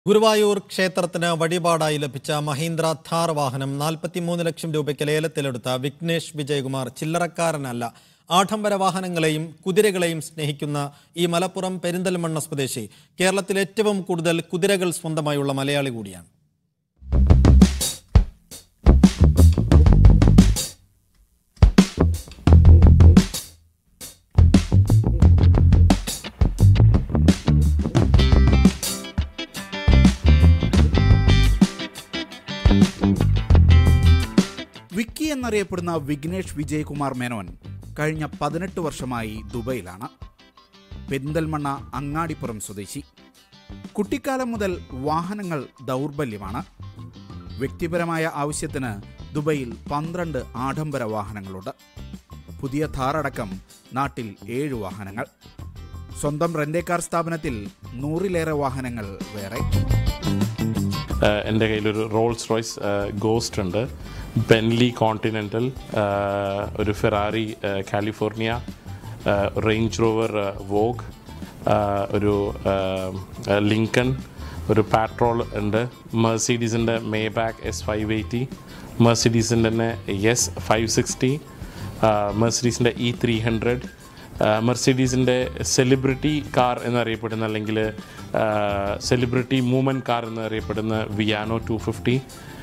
ഗുരുവായൂർ ക്ഷേത്രത്തിന് വഴിപാടായി ലഭിച്ച മഹീന്ദ്ര ഥാർ വാഹനം നാൽപ്പത്തിമൂന്ന് ലക്ഷം രൂപയ്ക്ക് ലേലത്തിലെടുത്ത വിഘ്നേഷ് വിജയകുമാർ ചില്ലറക്കാരനല്ല ആഡംബര വാഹനങ്ങളെയും കുതിരകളെയും സ്നേഹിക്കുന്ന ഈ മലപ്പുറം പെരിന്തൽമണ്ണ സ്വദേശി കേരളത്തിൽ ഏറ്റവും കൂടുതൽ കുതിരകൾ സ്വന്തമായുള്ള മലയാളി കൂടിയാണ് വിക്കി എന്നറിയപ്പെടുന്ന വിഘ്നേഷ് വിജയകുമാർ മേനോൻ കഴിഞ്ഞ പതിനെട്ട് വർഷമായി ദുബൈയിലാണ് പെരിന്തൽമണ്ണ അങ്ങാടിപ്പുറം സ്വദേശി കുട്ടിക്കാലം മുതൽ വാഹനങ്ങൾ ദൗർബല്യമാണ് വ്യക്തിപരമായ ആവശ്യത്തിന് ദുബൈയിൽ പന്ത്രണ്ട് ആഡംബര വാഹനങ്ങളുണ്ട് പുതിയ ഥാറടക്കം നാട്ടിൽ ഏഴ് വാഹനങ്ങൾ സ്വന്തം റെന്റേ കാർ സ്ഥാപനത്തിൽ നൂറിലേറെ വാഹനങ്ങൾ വേറെ ആഹ് എൻ്റെ കയ്യിലൊരു റോൾസ് റോയ്സ് ഗോസ്റ്റ് ഉണ്ട് ബെൻലി കോണ്ടിനെൻ്റൽ ഒരു Ferrari California Range Rover Vogue ഒരു ലിങ്കൺ ഒരു പാട്രോൾ ഉണ്ട് മെർസിഡീസിൻ്റെ Maybach S five eighty മെർസിഡീസിൻ്റെ തന്നെ എസ് ഫൈവ് സിക്സ്റ്റി മെർസിഡീസിൻ്റെ ഇ ത്രീ ഹൺഡ്രഡ് മെർസിഡീസിൻ്റെ സെലിബ്രിറ്റി കാർ എന്നറിയപ്പെടുന്ന അല്ലെങ്കിൽ സെലിബ്രിറ്റി മൂവ്മെൻറ്റ് കാർ എന്നറിയപ്പെടുന്ന വിയാനോ ടു ഫിഫ്റ്റി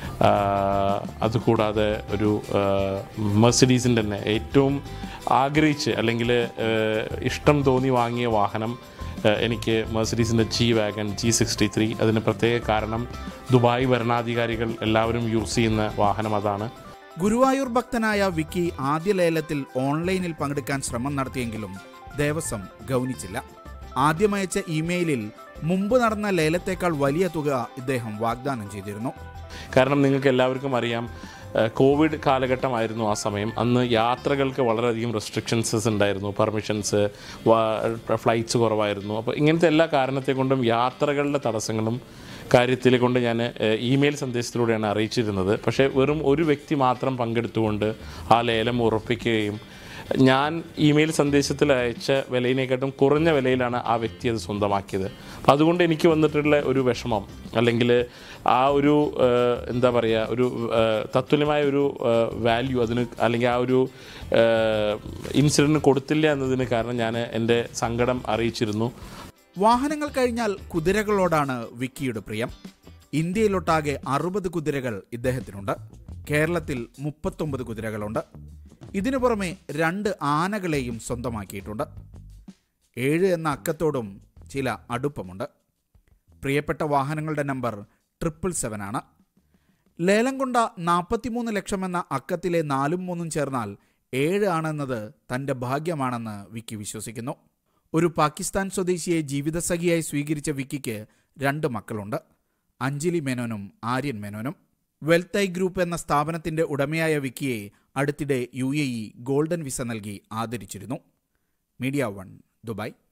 അതുകൂടാതെ ഒരു മെർസിഡീസിൻ്റെ തന്നെ ഏറ്റവും ആഗ്രഹിച്ച് അല്ലെങ്കിൽ ഇഷ്ടം തോന്നി വാങ്ങിയ വാഹനം ആ, എനിക്ക് മെർസിഡീസിൻ്റെ G wagon G sixty three അതിന് പ്രത്യേക കാരണം ദുബായ് ഭരണാധികാരികൾ എല്ലാവരും യൂസ് ചെയ്യുന്ന വാഹനം അതാണ് ഗുരുവായൂർ ഭക്തനായ വിക്കി ആദ്യ ലേലത്തിൽ ഓൺലൈനിൽ പങ്കെടുക്കാൻ ശ്രമം നടത്തിയെങ്കിലും ദേവസ്വം ഗൗനിച്ചില്ല ആദ്യമയച്ച ഇമെയിലിൽ മുമ്പ് നടന്ന ലേലത്തേക്കാൾ വലിയ തുക ഇദ്ദേഹം വാഗ്ദാനം ചെയ്തിരുന്നു കാരണം നിങ്ങൾക്ക് എല്ലാവർക്കും അറിയാം ഏഹ് കോവിഡ് കാലഘട്ടമായിരുന്നു ആ സമയം അന്ന് യാത്രകൾക്ക് വളരെയധികം റെസ്ട്രിക്ഷൻസസ് ഉണ്ടായിരുന്നു പെർമിഷൻസ് ഫ്ലൈറ്റ്സ് കുറവായിരുന്നു അപ്പോൾ ഇങ്ങനത്തെ എല്ലാ കാരണത്തെ കൊണ്ടും യാത്രകളുടെ തടസ്സങ്ങളും കാര്യത്തിൽ കൊണ്ട് ഞാൻ ഏഹ് ഇമെയിൽ സന്ദേശത്തിലൂടെയാണ് അറിയിച്ചിരുന്നത് പക്ഷേ വെറും ഒരു വ്യക്തി മാത്രം പങ്കെടുത്തുകൊണ്ട് ആ ലേലം ഉറപ്പിക്കുകയും ഞാൻ ഇമെയിൽ സന്ദേശത്തിൽ അയച്ച വിലയിനെക്കാട്ടും കുറഞ്ഞ വിലയിലാണ് ആ വ്യക്തി അത് സ്വന്തമാക്കിയത് അപ്പോൾ അതുകൊണ്ട് എനിക്ക് വന്നിട്ടുള്ള ഒരു വിഷമം അല്ലെങ്കിൽ ആ ഒരു ഏഹ്, എന്താ പറയുക ഒരു ഏഹ്, തത്തുല്യമായ ഒരു വാല്യൂ അതിന് അല്ലെങ്കിൽ ആ ഒരു ഇൻസിഡൻറ്റ് കൊടുത്തില്ല എന്നതിന് കാരണം ഞാൻ എൻ്റെ സങ്കടം അറിയിച്ചിരുന്നു വാഹനങ്ങൾ കഴിഞ്ഞാൽ കുതിരകളോടാണ് വിക്കിയുടെ പ്രിയം ഇന്ത്യയിലൊട്ടാകെ അറുപത് കുതിരകൾ ഇദ്ദേഹത്തിനുണ്ട് കേരളത്തിൽ മുപ്പത്തൊമ്പത് കുതിരകളുണ്ട് ഇതിനു പുറമെ രണ്ട് ആനകളെയും സ്വന്തമാക്കിയിട്ടുണ്ട് ഏഴ് എന്ന അക്കത്തോടും ചില അടുപ്പമുണ്ട് പ്രിയപ്പെട്ട വാഹനങ്ങളുടെ നമ്പർ ട്രിപ്പിൾ സെവൻ ആണ് ലേലം കൊണ്ട നാൽപ്പത്തിമൂന്ന് ലക്ഷം എന്ന അക്കത്തിലെ നാലും മൂന്നും ചേർന്നാൽ ഏഴ് ആണെന്നത് തൻ്റെ ഭാഗ്യമാണെന്ന് വിക്കി വിശ്വസിക്കുന്നു ഒരു പാകിസ്ഥാൻ സ്വദേശിയെ ജീവിതസഖിയായി സ്വീകരിച്ച വിക്കിക്ക് രണ്ട് മക്കളുണ്ട് അഞ്ജലി മേനോനും ആര്യൻ മേനോനും വെൽത്ത് ഐ ഗ്രൂപ്പ് എന്ന സ്ഥാപനത്തിന്റെ ഉടമയായ വിക്കിയെ അടുത്തിടെ U A E golden visa നൽകി ആദരിച്ചിരുന്നു മീഡിയ വൺ ദുബായ്